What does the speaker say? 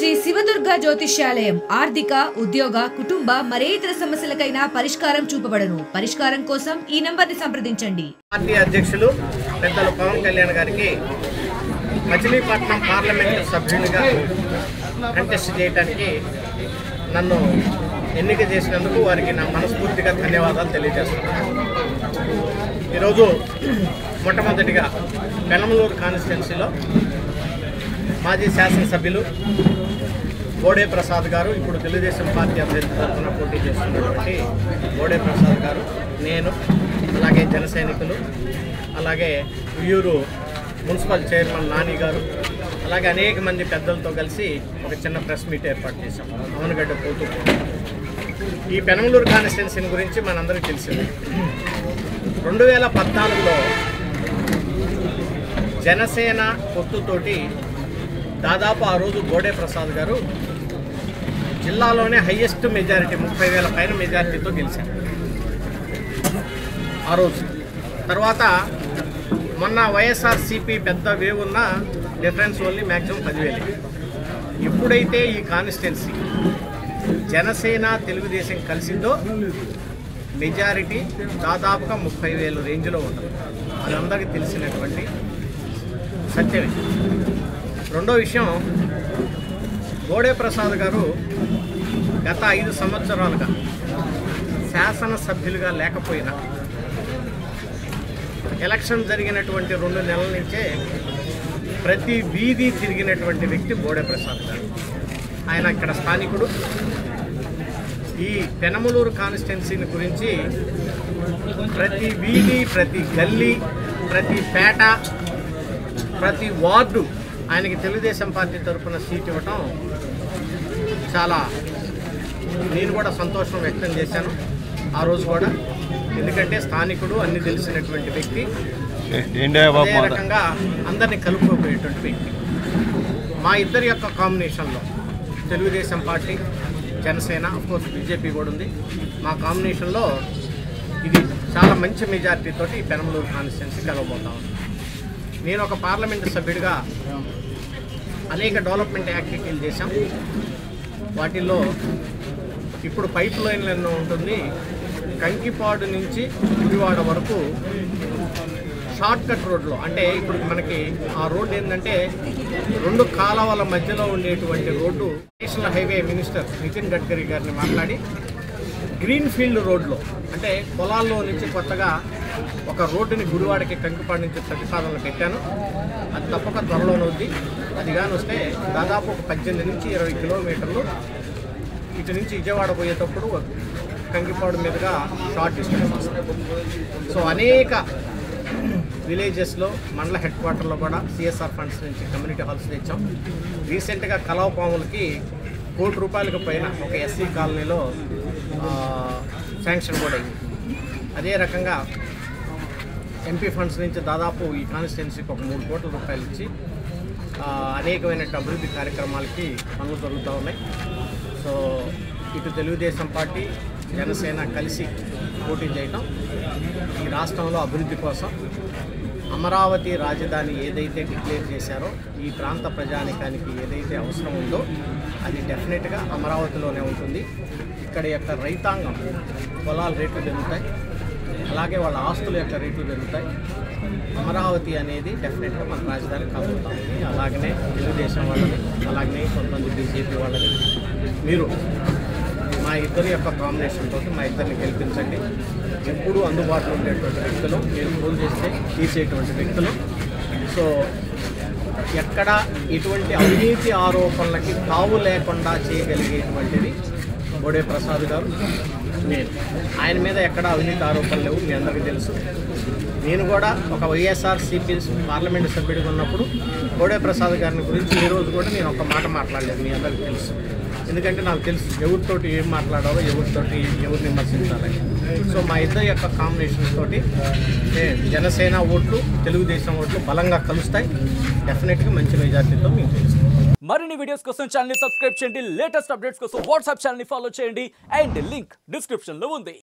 శ్రీ శివదుర్గ జ్యోతిష్యాలయం ఆర్థిక ఉద్యోగ కుటుంబ మరే ఇతర సమస్యలకైనా పరిష్కారం చూపబడను పరిష్కారం కోసం ఈ నంబర్ని సంప్రదించండి పార్టీ అధ్యక్షులు పెద్దలు పవన్ కళ్యాణ్ గారికి మచిలీపట్నం పార్లమెంటు సభ్యునిగా కంటెస్ట్ చేయడానికి నన్ను ఎన్నిక చేసినందుకు వారికి నా మనస్ఫూర్తిగా ధన్యవాదాలు తెలియజేస్తున్నాను ఈరోజు మొట్టమొదటిగా పెనమలూరు కాన్స్టిట్యున్సీలో మాజీ శాసనసభ్యులు బోడే ప్రసాద్ గారు ఇప్పుడు తెలుగుదేశం పార్టీ అభ్యర్థి తరఫున పోటీ చేస్తున్నటువంటి బోడే ప్రసాద్ గారు నేను అలాగే జన సైనికులు అలాగే ఉయ్యూరు మున్సిపల్ చైర్మన్ నాని గారు అలాగే అనేక మంది పెద్దలతో కలిసి ఒక చిన్న ప్రెస్ మీట్ ఏర్పాటు చేశాం అవనగడ్డ పోతూ ఈ పెనమలూరు కాన్స్టిట్యున్సీ గురించి మనందరికీ తెలిసింది రెండు వేల పద్నాలుగులో జనసేన పొత్తుతోటి దాదాపు ఆ రోజు బోడే ప్రసాద్ గారు జిల్లాలోనే హయ్యెస్ట్ మెజారిటీ ముప్పై వేల పైన మెజారిటీతో గెలిచారు ఆ రోజు తర్వాత మొన్న వైఎస్ఆర్సీపీ పెద్ద వేవ్ ఉన్న డిఫరెన్స్ ఓన్లీ మ్యాక్సిమం పదివేలు ఎప్పుడైతే ఈ కాన్స్టిట్యున్సీ జనసేన తెలుగుదేశం కలిసిందో మెజారిటీ దాదాపుగా ముప్పై వేలు రేంజ్లో ఉంటుంది అది అందరికీ తెలిసినటువంటి సత్యమే రెండో విషయం గోడే ప్రసాద్ గారు గత ఐదు సంవత్సరాలుగా శాసనసభ్యులుగా లేకపోయినా ఎలక్షన్ జరిగినటువంటి రెండు నెలల నుంచే ప్రతి వీధి తిరిగినటువంటి వ్యక్తి బోడే ప్రసాద్ గారు ఆయన ఇక్కడ స్థానికుడు ఈ పెనమలూరు కాన్స్టిట్యున్సీని గురించి ప్రతి వీధి ప్రతి గల్లీ ప్రతి పేట ప్రతి వార్డు ఆయనకి తెలుగుదేశం పార్టీ తరఫున సీట్ ఇవ్వటం చాలా నేను కూడా సంతోషం వ్యక్తం చేశాను ఆ రోజు కూడా ఎందుకంటే స్థానికుడు అన్ని తెలిసినటువంటి వ్యక్తి అదే రకంగా అందరినీ కలుపుకోపోయేటువంటి వ్యక్తి మా ఇద్దరి యొక్క కాంబినేషన్లో Telugu Desam party Janasena course BJP కూడా ఉంది మా కాంబినేషన్లో ఇది చాలా మంచి మెజారిటీ తోటి ఈ పెనమలూరు కాన్స్టిట్యున్సీ కలవబోతా ఉంది నేను ఒక పార్లమెంటు సభ్యుడిగా అనేక డెవలప్మెంట్ యాక్టివిటీలు చేశాం వాటిల్లో ఇప్పుడు పైప్ లైన్లను ఉంటుంది కంకిపాడు నుంచి గుడివాడ వరకు షార్ట్ కట్ రోడ్లో అంటే ఇప్పుడు మనకి ఆ రోడ్డు ఏంటంటే రెండు కాలవల మధ్యలో ఉండేటువంటి road national highway minister Nitin Gadkari గారిని మాట్లాడి గ్రీన్ ఫీల్డ్ రోడ్లో అంటే పొలాల్లో నుంచి కొత్తగా ఒక రోడ్డుని గుడివాడకి కంకిపాడు నుంచి ప్రతిపాదనలు పెట్టాను అది తప్పక త్వరలోనవుద్ది అది కానీ వస్తే దాదాపు ఒక పద్దెనిమిది నుంచి ఇరవై కిలోమీటర్లు ఇటు నుంచి విజయవాడ పోయేటప్పుడు కంకిపాడు మీదుగా షార్ట్ డిస్టెన్స్ వస్తుంది సో అనేక విలేజెస్లో మండల హెడ్ క్వార్టర్లో కూడా సిఎస్ఆర్ ఫండ్స్ నుంచి కమ్యూనిటీ హాల్స్ తెచ్చాం రీసెంట్గా కలవపాములకి కోటి రూపాయలకు పైన ఒక ఎస్సీ కాలనీలో ఆ, శాంక్షన్ కూడా అయింది అదే రకంగా ఎంపీ ఫండ్స్ నుంచి దాదాపు ఈ కాన్స్టిట్యున్సీకి ఒక మూడు కోట్ల రూపాయలు ఇచ్చి ఆ, అనేకమైన అభివృద్ధి కార్యక్రమాలకి పనులు జరుగుతూ ఉన్నాయి సో ఇటు తెలుగుదేశం పార్టీ జనసేన కలిసి పోటీ చేయటం ఈ రాష్ట్రంలో అభివృద్ధి కోసం అమరావతి రాజధాని ఏదైతే డిక్లేర్ చేశారో ఈ ప్రాంత ప్రజానికానికి ఏదైతే అవసరం ఉందో అది డెఫినెట్గా అమరావతిలోనే ఉంటుంది ఇక్కడ యొక్క రైతాంగం పొలాల రేట్లు పెరుగుతాయి అలాగే వాళ్ళ ఆస్తుల యొక్క రేట్లు పెరుగుతాయి అమరావతి అనేది డెఫినెట్గా మన రాజధాని కాబోతా ఉంది అలాగనే తెలుగుదేశం వాళ్ళని అలాగనే కొంతమంది బీజేపీ వాళ్ళని మీరు మా ఇద్దరి యొక్క కాంబినేషన్ తోటి మా ఇద్దరిని గెలిపించండి ఎప్పుడూ అందుబాటులో ఉండేటువంటి వ్యక్తులు మీరు ఫోన్ చేస్తే తీసేటువంటి వ్యక్తులు సో ఎక్కడ ఎటువంటి అవినీతి ఆరోపణలకి తావు లేకుండా చేయగలిగేటువంటిది బోడే ప్రసాద్ గారు నేను ఆయన మీద ఎక్కడ అవినీతి ఆరోపణలు లేవు మీ అందరికీ తెలుసు నేను కూడా ఒక వైఎస్ఆర్ సిపి పార్లమెంటు సభ్యుడిగా ఉన్నప్పుడు బోడే ప్రసాద్ గారిని గురించి ఈ రోజు కూడా నేను ఒక మాట మాట్లాడలేదు మీ అందరికీ తెలుసు ఎందుకంటే నాకు తెలుసు ఎవరితోటి ఏం మాట్లాడాలో ఎవరితోటి ఎవరిని విమర్శించాలని సో మా ఇద్దరి యొక్క కాంబినేషన్ తోటి ఏ, జనసేన ఓట్లు తెలుగుదేశం ఓట్లు బలంగా కలుస్తాయి డెఫినెట్గా మంచి మెజార్టీతో మీకు తెలుస్తుంది మరిన్ని వీడియోస్ కోసం ఛానల్ ని సబ్స్క్రైబ్ చేయండి లేటెస్ట్ అప్డేట్స్ కోసం వాట్సాప్ ఛానల్ ని ఫాలో చేయండి అండ్ లింక్ డిస్క్రిప్షన్ లో ఉంది